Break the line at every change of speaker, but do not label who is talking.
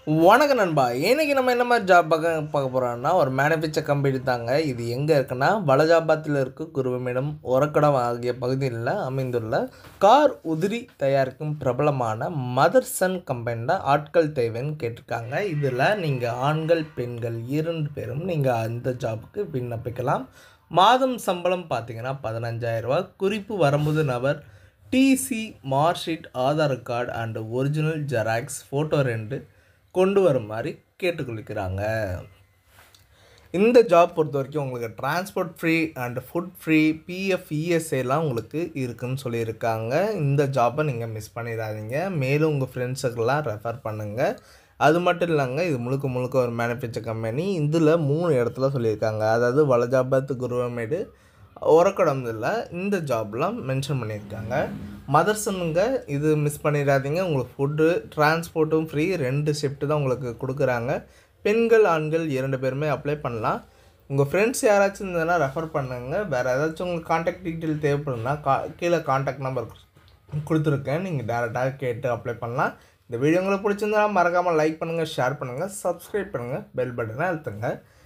வணக்கம் நண்பா இன்னைக்கு நம்ம என்ன மாதிரி ஜாப் பார்க்க பார்க்க போகிறோம்னா ஒரு மேனுஃபேக்சர் கம்பெனி தாங்க இது எங்கே இருக்குன்னா வலஜாபாத்தில் இருக்க குருவமிடம் ஒரக்கடம் ஆகிய பகுதியில் அமைந்துள்ள கார் உதிரி தயாரிக்கும் பிரபலமான மதர்சன் கம்பெனியில் ஆட்கள் தேவைன்னு கேட்டிருக்காங்க இதில் நீங்கள் ஆண்கள் பெண்கள் இரண்டு பேரும் நீங்கள் அந்த ஜாபுக்கு விண்ணப்பிக்கலாம் மாதம் சம்பளம் பார்த்தீங்கன்னா பதினஞ்சாயிரரூபா குறிப்பு வரும்போது நபர் TC marksheet Aadhaar card and original xerox photo ரெண்டு கொண்டு வரும் மாதிரி கேட்டுக்கொள்கிறாங்க இந்த ஜாப் பொறுத்த வரைக்கும் உங்களுக்கு transport free and food free PF இஎஸ்ஐலாம் உங்களுக்கு இருக்குன்னு சொல்லியிருக்காங்க இந்த ஜாப்பை நீங்கள் மிஸ் பண்ணிடாதீங்க மேலும் உங்கள் ஃப்ரெண்ட்ஸுக்கெல்லாம் ரெஃபர் பண்ணுங்கள் அது மட்டும் இல்லைங்க இது முழுக்க முழுக்க ஒரு மேனுஃபேக்சர் கம்பெனி இதில் மூணு இடத்துல சொல்லியிருக்காங்க அதாவது வலஜாபாத் குருவமேடு உரக்கடம் இல்லை இந்த ஜாப்லாம் மென்ஷன் பண்ணியிருக்காங்க மதர்சனுங்க இது மிஸ் பண்ணிடாதீங்க உங்களுக்கு ஃபுட்டு டிரான்ஸ்போர்ட்டும் ஃப்ரீ ரெண்டு ஷிஃப்ட்டு தான் உங்களுக்கு கொடுக்குறாங்க பெண்கள் ஆண்கள் இரண்டு பேருமே அப்ளை பண்ணலாம் உங்கள் ஃப்ரெண்ட்ஸ் யாராச்சும் இருந்ததுன்னா ரெஃபர் பண்ணுங்க வேறு ஏதாச்சும் உங்களுக்கு காண்டாக்ட் டீட்டெயில் தேவைப்படுதுன்னா கா கீழே காண்டாக்ட் நம்பர் கொடுத்துருக்கேன் நீங்கள் டேரெக்டாக கேட்டு அப்ளை பண்ணலாம் இந்த வீடியோ உங்களுக்கு பிடிச்சிருந்தா மறக்காமல் லைக் பண்ணுங்கள் ஷேர் பண்ணுங்கள் சப்ஸ்கிரைப் பண்ணுங்கள் பெல் பட்டனை அழுத்துங்க